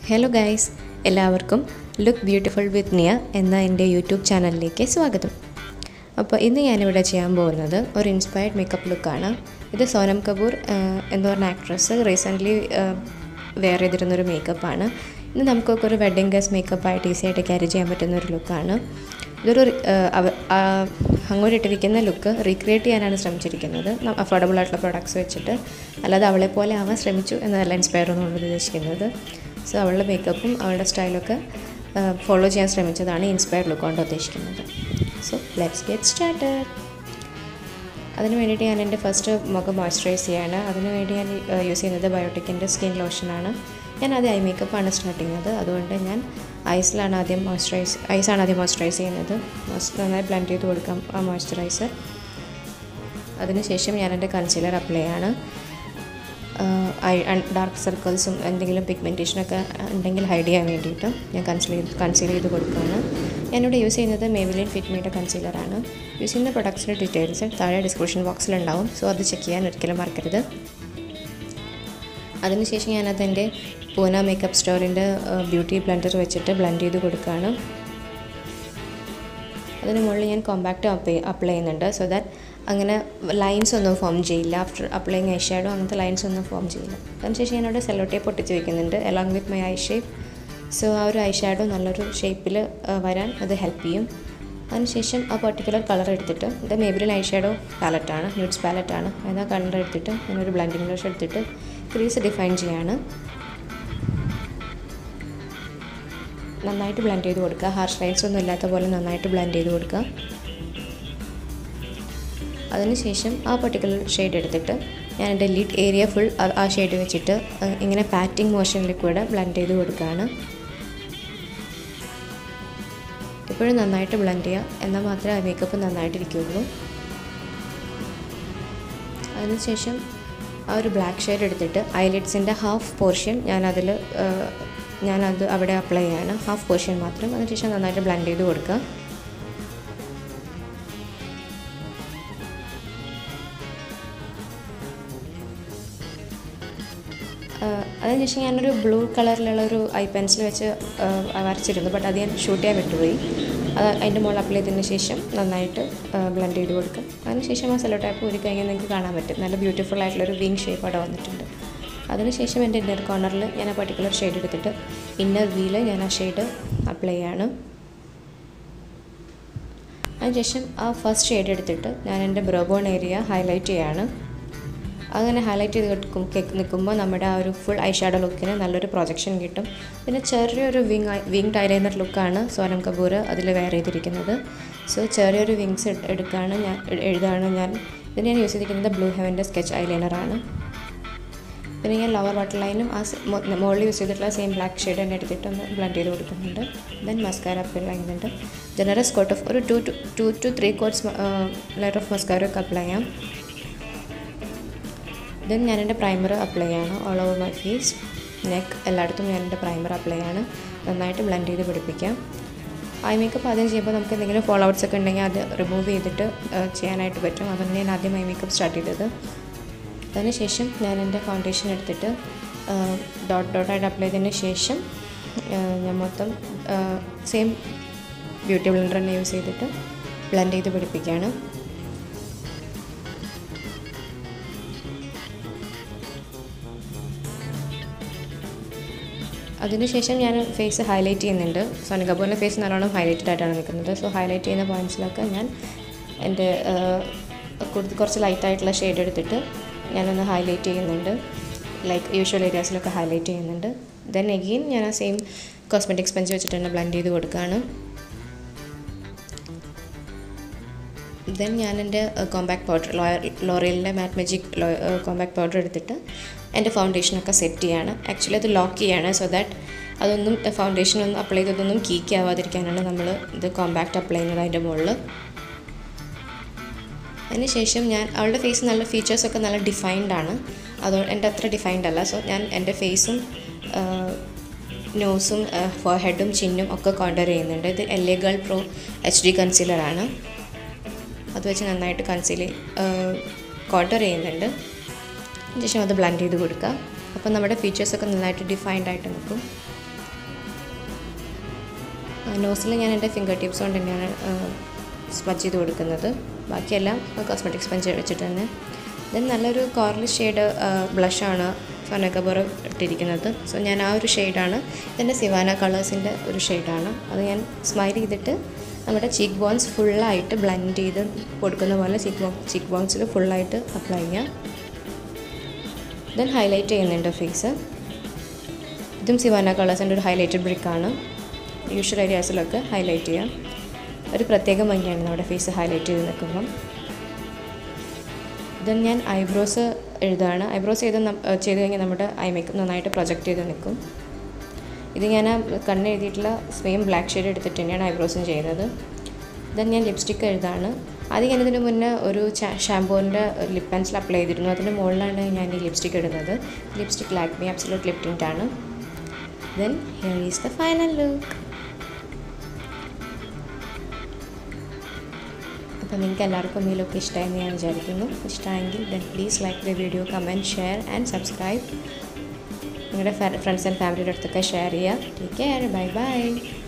hello guys എല്ലാവർക്കും look beautiful with നിയ എന്ന എൻ്റെ യൂട്യൂബ് ചാനലിലേക്ക് സ്വാഗതം അപ്പോൾ ഇന്ന് ഞാനിവിടെ ചെയ്യാൻ പോകുന്നത് ഒരു ഇൻസ്പയർഡ് മേക്കപ്പ് ലുക്കാണ് ഇത് സോനം കപൂർ ആഹ്, എന്ന് പറഞ്ഞ ആക്ട്രസ് റീസെൻ്റ്ലി വെയർ ചെയ്തിരുന്നൊരു മേക്കപ്പാണ് ഇന്ന് നമുക്കൊക്കെ ഒരു വെഡ്ഡിങ് ഗസ് മേക്കപ്പായിട്ട് ഈസി ആയിട്ട് ക്യാരി ചെയ്യാൻ പറ്റുന്ന ഒരു ലുക്കാണ് ഇതൊരു ആഹ്, അവ- ആഹ്, അങ്ങോട്ട് ഇട്ടിരിക്കുന്ന ലുക്ക് റീക്രിയേറ്റ് ചെയ്യാനാണ് ശ്രമിച്ചിരിക്കുന്നത് അഫോർഡബിൾ ആയിട്ടുള്ള പ്രൊഡക്ട്സ് വെച്ചിട്ട് അല്ലാതെ അവളെ പോലെ ആവാൻ ശ്രമിച്ചു എന്നതല്ല ഇൻസ്പയർ എന്നുള്ളത് ഉദ്ദേശിക്കുന്നത് സോ അവളുടെ മേക്കപ്പും അവളുടെ സ്റ്റൈലൊക്കെ ഫോളോ ചെയ്യാൻ ശ്രമിച്ചതാണ് ഇൻസ്പയർഡ് ലുക്ക് കൊണ്ട് ഉദ്ദേശിക്കുന്നത് സോ ലെറ്റ്സ് ഗെറ്റ് സ്റ്റാർട്ടഡ് അതിന് വേണ്ടിയിട്ട് ഞാൻ എൻ്റെ ഫസ്റ്റ് മുഖം മോയ്സ്ചറൈസ് ചെയ്യാണ് അതിന് വേണ്ടി ഞാൻ യൂസ് ചെയ്യുന്നത് ബയോട്ടിക്കിൻ്റെ സ്കിൻ ലോഷനാണ് ഞാൻ ആദ്യം ഐ മേക്കപ്പാണ് സ്റ്റാർട്ട് ചെയ്യുന്നത് അതുകൊണ്ട് ഞാൻ ഐസിലാണ് ആദ്യം മോയ്സ്ചറൈസ് ഐസാണ് ആദ്യം മോയ്സ്ചറൈസ് ചെയ്യുന്നത് Moist- നന്നായി ബ്ലെൻഡ് ചെയ്ത് കൊടുക്കാം ആ മോയ്സ്ചറൈസർ അതിനുശേഷം ഞാൻ എൻ്റെ കൺസീലർ അപ്ലൈ ആണ് ഐ ഡാർക്ക് സർക്കിൾസും എന്തെങ്കിലും പിഗ്മെൻറ്റേഷനൊക്കെ ഉണ്ടെങ്കിൽ ഹൈഡ് ചെയ്യാൻ വേണ്ടിയിട്ട് ഞാൻ കൺസീൽ ചെയ്ത് കൺസീൽ ചെയ്ത് കൊടുക്കുകയാണ് ഞാനിവിടെ യൂസ് ചെയ്യുന്നത് മേവിലിൻ ഫിറ്റ്മിയുടെ കൺസീലറാണ് യൂസ് ചെയ്യുന്ന പ്രൊഡക്ട്സിൻ്റെ ഡീറ്റെയിൽസ് താഴെ ഡിസ്ക്രിപ്ഷൻ ബോക്സിലുണ്ടാവും സോ അത് ചെക്ക് ചെയ്യാൻ ഒരിക്കലും മറക്കരുത് അതിനുശേഷം ഞാനത് എൻ്റെ പൂന മേക്കപ്പ് സ്റ്റോറിൻ്റെ ബ്യൂട്ടി ബ്ലെൻഡർ വെച്ചിട്ട് ബ്ലെൻഡ് ചെയ്ത് കൊടുക്കുകയാണ് അതിന് മുകളിൽ ഞാൻ കോമ്പാക്റ്റ് അപ്ലൈ അപ്ലൈ ചെയ്യുന്നുണ്ട് സോ ദാറ്റ് അങ്ങനെ ലൈൻസ് ഒന്നും ഫോം ചെയ്യില്ല ആഫ്റ്റർ അപ്ലൈങ് ഐ ഷാഡോ അങ്ങനത്തെ ലൈൻസ് ഒന്നും ഫോം ചെയ്യില്ല അതിനുശേഷം ഞാനവിടെ സെല്ലോ ടേപ്പ് ഒട്ടിച്ച് വെക്കുന്നുണ്ട് along with my eye shape so ആ ഒരു ഐ ഷാഡോ നല്ലൊരു ഷേപ്പിൽ വരാൻ അത് ഹെൽപ്പ് ചെയ്യും അതിനുശേഷം ആ പർട്ടിക്കുലർ കളർ എടുത്തിട്ട് ഇത് മേബിലിൻ ഐ ഷാഡോ പാലറ്റാണ് ന്യൂഡ്സ് പാലറ്റാണ് അതിന് ആ കളർ എടുത്തിട്ട് ഞാനൊരു ബ്ലൻഡിങ് ബ്രഷ് എടുത്തിട്ട് ക്രീസ് ഡിഫൈൻ ചെയ്യാണ് നന്നായിട്ട് ബ്ലെൻഡ് ചെയ്ത് കൊടുക്കുക ഹാർഷ് ലൈൻസ് ഒന്നും ഇല്ലാത്ത പോലെ നന്നായിട്ട് ബ്ലെൻഡ് ചെയ്ത് കൊടുക്കുക അതിനുശേഷം ആ പർട്ടിക്കുലർ ഷെയ്ഡ് എടുത്തിട്ട് ഞാൻ എൻ്റെ ലിഡ് ഏരിയ ഫുൾ ആ ഷെയ്ഡ് വെച്ചിട്ട് അഹ് ഇങ്ങനെ പാറ്റിംഗ് മോഷനിൽ കൂടെ ബ്ലെൻഡ് ചെയ്ത് കൊടുക്കുകയാണ് എപ്പോഴും നന്നായിട്ട് ബ്ലെൻഡ് ചെയ്യുക എന്നാൽ മാത്രമേ ആ മേക്കപ്പ് നന്നായിട്ടിരിക്കുകയുള്ളൂ അതിനുശേഷം ആ ഒരു ബ്ലാക്ക് ഷെയ്ഡ് എടുത്തിട്ട് ഐലിഡ്സിൻ്റെ ഹാഫ് പോർഷൻ ഞാനതിൽ ഞാനത് അവിടെ അപ്ലൈ ചെയ്യാണ് ഹാഫ് പോർഷൻ മാത്രം അതിനുശേഷം നന്നായിട്ട് ബ്ലെൻഡ് ചെയ്ത് കൊടുക്കുക ആഹ് അതിനുശേഷം ഞാനൊരു ബ്ലൂ കളറിലുള്ള ഒരു ഐ പെൻസിൽ വെച്ച് ആഹ് വരച്ചിരുന്നു ബട്ട് അത് ഞാൻ ഷൂട്ട് ചെയ്യാൻ വിട്ടുപോയി അത് അതിൻ്റെ മുകളിൽ അപ്ലൈ ചെയ്തതിന് ശേഷം നന്നായിട്ട് ബ്ലെൻഡ് ചെയ്ത് കൊടുക്കും അതിനുശേഷം ആ സെല്ലോ ടൈപ്പ് ഊരി കഴിഞ്ഞാൽ നിങ്ങൾക്ക് കാണാൻ പറ്റും നല്ല ബ്യൂട്ടിഫുൾ ആയിട്ടുള്ളൊരു വിങ് ഷേപ്പ് അവിടെ വന്നിട്ടുണ്ട് അതിനുശേഷം എൻ്റെ ഇന്നർ കോർണറിൽ ഞാൻ ആ പർട്ടിക്കുലർ ഷെയ്ഡ് എടുത്തിട്ട് ഇന്നർ വീൽ ഞാൻ ആ ഷെയ്ഡ് അപ്ലൈ ചെയ്യാണ് അതിനുശേഷം ആ ഫസ്റ്റ് ഷെയ്ഡ് എടുത്തിട്ട് ഞാൻ എൻ്റെ ബ്രോബോൺ ഏരിയ ഹൈലൈറ്റ് ചെയ്യാണ് അങ്ങനെ ഹൈലൈറ്റ് ചെയ്ത് കിടക്കും കേക്ക് നിൽക്കുമ്പോൾ നമ്മുടെ ആ ഒരു ഫുൾ ഐ ഷാഡോ ലുക്കിന് നല്ലൊരു പ്രൊജക്ഷൻ കിട്ടും പിന്നെ ചെറിയൊരു വിങ് വിങ്ഡ് ഐലൈനർ ലുക്കാണ് സോനം കപൂർ അതിൽ വെയർ ചെയ്തിരിക്കുന്നത് സോ ചെറിയൊരു വിങ്സ് എടുക്കുകയാണ് ഞാൻ എ- എഴുതാണ് ഞാൻ ഇതിന് ഞാൻ യൂസ് ചെയ്തിരിക്കുന്നത് ബ്ലൂ ഹെവൻ്റെ സ്കെച്ച് ഐലൈനറാണ് പിന്നെ ഞാൻ ലോവർ വാട്ടർ ലൈനും ആ സെ- മൊ- മുകളിൽ യൂസ് ചെയ്തിട്ടുള്ള സെയിം ബ്ലാക്ക് ഷെയ്ഡ് തന്നെ എടുത്തിട്ട് ഒന്ന് ബ്ലെൻഡ് ചെയ്ത് കൊടുക്കുന്നുണ്ട് ദെൻ മസ്കാര അപ്ലൈ ചെയ്യുന്നുണ്ട് ജനറസ് കോട്ട് ഓഫ് ഒരു two two two two three coats layer of mascara ഒക്കെ അപ്ലൈ ചെയ്യാം ദെൻ ഞാൻ എൻ്റെ പ്രൈമർ അപ്ലൈ ചെയ്യാണ് all over my face neck എല്ലായിടത്തും ഞാൻ എൻ്റെ പ്രൈമർ അപ്ലൈ ചെയ്യാണ് നന്നായിട്ട് ബ്ലെൻഡ് ചെയ്ത് പിടിപ്പിക്കാം ഐ മേക്കപ്പ് ആദ്യം ചെയ്യുമ്പോൾ നമുക്ക് എന്തെങ്കിലും ഫോളോ ഔട്ട്സ് ഒക്കെ ഉണ്ടെങ്കിൽ അത് റിമൂവ് ചെയ്തിട്ട് ആ, ചെയ്യാനായിട്ട് പറ്റും അതുകൊണ്ട് ഞാൻ ആദ്യം ഐ മേക്കപ്പ് സ്റ്റാർട്ട് ചെയ്തത് അതിനുശേഷം ഞാൻ എൻ്റെ ഫൗണ്ടേഷൻ എടുത്തിട്ട് ഡോട്ട് ഡോട്ടായിട്ട് അപ്ലൈ ചെയ്തതിന് ശേഷം ആ, ഞാൻ മൊത്തം സെയിം ബ്യൂട്ടി ബ്ലെൻഡർ തന്നെ യൂസ് ചെയ്തിട്ട് ബ്ലെൻഡ് ചെയ്ത് പിടിപ്പിക്കുകയാണ് അതിനുശേഷം ഞാൻ ഫേസ് ഹൈലൈറ്റ് ചെയ്യുന്നുണ്ട് സോനി കപൂറിൻ്റെ ഫേസ് നല്ലോണം ഹൈലൈറ്റഡ് ആയിട്ടാണ് നിൽക്കുന്നത് സോ ഹൈലൈറ്റ് ചെയ്യുന്ന പോയിൻറ്റ്സിലൊക്കെ ഞാൻ എൻ്റെ കൂടുതൽ കുറച്ച് ലൈറ്റായിട്ടുള്ള ഷെയ്ഡ് എടുത്തിട്ട് ഞാനൊന്ന് ഹൈലൈറ്റ് ചെയ്യുന്നുണ്ട് ലൈക്ക് യൂഷ്വൽ ഏരിയാസിലൊക്കെ ഹൈലൈറ്റ് ചെയ്യുന്നുണ്ട് ദെൻ എഗെയിൻ ഞാൻ ആ സെയിം കോസ്മെറ്റിക് സ്പഞ്ച് വെച്ചിട്ട് തന്നെ ബ്ലെൻഡ് ചെയ്ത് കൊടുക്കുകയാണ് ദെൻ ഞാൻ എൻ്റെ കോമ്പാക്ട് പൗഡർ ലോറിയലിൻ്റെ മാറ്റ് മജിക് കോമ്പാക്ട് പൗഡർ എടുത്തിട്ട് എൻ്റെ ഫൗണ്ടേഷനൊക്കെ സെറ്റ് ചെയ്യാണ് ആക്ച്വലി അത് ലോക്ക് ചെയ്യാണ് സോ ദാറ്റ് അതൊന്നും ഫൗണ്ടേഷൻ ഒന്നും അപ്ലൈ ചെയ്തതൊന്നും കീക്ക് ആവാതിരിക്കാനാണ് നമ്മൾ ഇത് കോമ്പാക്ട് അപ്ലൈ ചെയ്യുന്നത് അതിൻ്റെ മുകളിൽ അതിനുശേഷം ഞാൻ അവളുടെ ഫേസ് നല്ല ഫീച്ചേഴ്സൊക്കെ നല്ല ഡിഫൈൻഡ് ആണ് അതോ എൻ്റെ അത്ര ഡിഫൈൻഡ് അല്ല സോ ഞാൻ എൻ്റെ ഫേസും നോസും ഫോർഹെഡും ചിന്നും ഒക്കെ കോണ്ടർ ചെയ്യുന്നുണ്ട് ഇത് L A girl pro H D കൺസീലറാണ് അത് വെച്ച് നന്നായിട്ട് കൺസീൽ കോണ്ടർ ചെയ്യുന്നുണ്ട് ശേഷം അത് ബ്ലെൻഡ് ചെയ്ത് കൊടുക്കുക അപ്പോൾ നമ്മുടെ ഫീച്ചേഴ്സൊക്കെ നന്നായിട്ട് ഡിഫൈൻഡ് ആയിട്ട് നിൽക്കും നോസിൽ ഞാൻ എൻ്റെ ഫിംഗർ ടിപ്സ് കൊണ്ട് തന്നെയാണ് സ്പഞ്ച് ചെയ്ത് കൊടുക്കുന്നത് ബാക്കിയെല്ലാം കോസ്മെറ്റിക് സ്പഞ്ച് വെച്ചിട്ട് തന്നെ ദെൻ നല്ലൊരു കോറൽ ഷെയ്ഡ് ബ്ലഷാണ് ഫനക്കബർ ഇട്ടിരിക്കുന്നത് സോ ഞാൻ ആ ഒരു ഷെയ്ഡാണ് ഇതെൻ്റെ സിവാന കളേഴ്സിൻ്റെ ഒരു ഷെയ്ഡാണ് അത് ഞാൻ സ്മൈൽ ചെയ്തിട്ട് നമ്മുടെ ചീക്ക് ബോൺസ് ഫുള്ളായിട്ട് ബ്ലെൻഡ് ചെയ്ത് കൊടുക്കുന്ന പോലെ ചീക്ക് ബോ ചീക്ക് ബോൺസിൽ ഫുള്ളായിട്ട് അപ്ലൈ ചെയ്യാം ദെൻ ഹൈലൈറ്റ് ചെയ്യുന്നുണ്ട് ഫേസ് ഇതും സിവാന കളേഴ്സിൻ്റെ ഒരു ഹൈലൈറ്റഡ് ബ്രിക്കാണ് യൂഷ്വൽ ഏരിയാസിലൊക്കെ ഹൈലൈറ്റ് ചെയ്യാം ഒരു പ്രത്യേക ഭംഗിയാണ് നമ്മുടെ ഫേസ് ഹൈലൈറ്റ് ചെയ്ത് നിൽക്കുമ്പം ദെൻ ഞാൻ ഐബ്രോസ് എഴുതാണ് ഐബ്രോസ് ചെയ്ത് ചെയ്ത് കഴിഞ്ഞാൽ നമ്മുടെ ഐ മേക്കപ്പ് നന്നായിട്ട് പ്രൊജക്റ്റ് ചെയ്ത് നിൽക്കും ഇത് ഞാൻ കണ്ണ് എഴുതിയിട്ടുള്ള സെയിം ബ്ലാക്ക് ഷെയ്ഡ് എടുത്തിട്ട് തന്നെയാണ് ഐബ്രോസും ചെയ്യുന്നത് ദെൻ ഞാൻ ലിപ്സ്റ്റിക്ക് എഴുതാണ് ആദ്യം ഞാനിതിന് മുന്നേ ഒരു ഷാമ്പൂവിൻ്റെ ലിപ് പെൻസിൽ അപ്ലൈ ചെയ്തിരുന്നു അതിൻ്റെ മുകളിലാണ് ഞാൻ ഈ ലിപ്സ്റ്റിക്ക് ഇടുന്നത് ലിപ്സ്റ്റിക് ലാക്മി അബ്സലൂട്ട് ലിപ് ടിൻ്റാണ് then here is the final look അപ്പോൾ നിങ്ങൾക്ക് എല്ലാവർക്കും ഈ ലുക്ക് ഇഷ്ടമായെന്ന് ഞാൻ വിചാരിക്കുന്നു ഇഷ്ടമായെങ്കിൽ then please like the video comment share and subscribe നിങ്ങളുടെ ഫ്രണ്ട്സ് ആൻഡ് ഫാമിലിയുടെ അടുത്തൊക്കെ ഷെയർ ചെയ്യുക ടേക്ക് കെയർ ബൈ ബൈ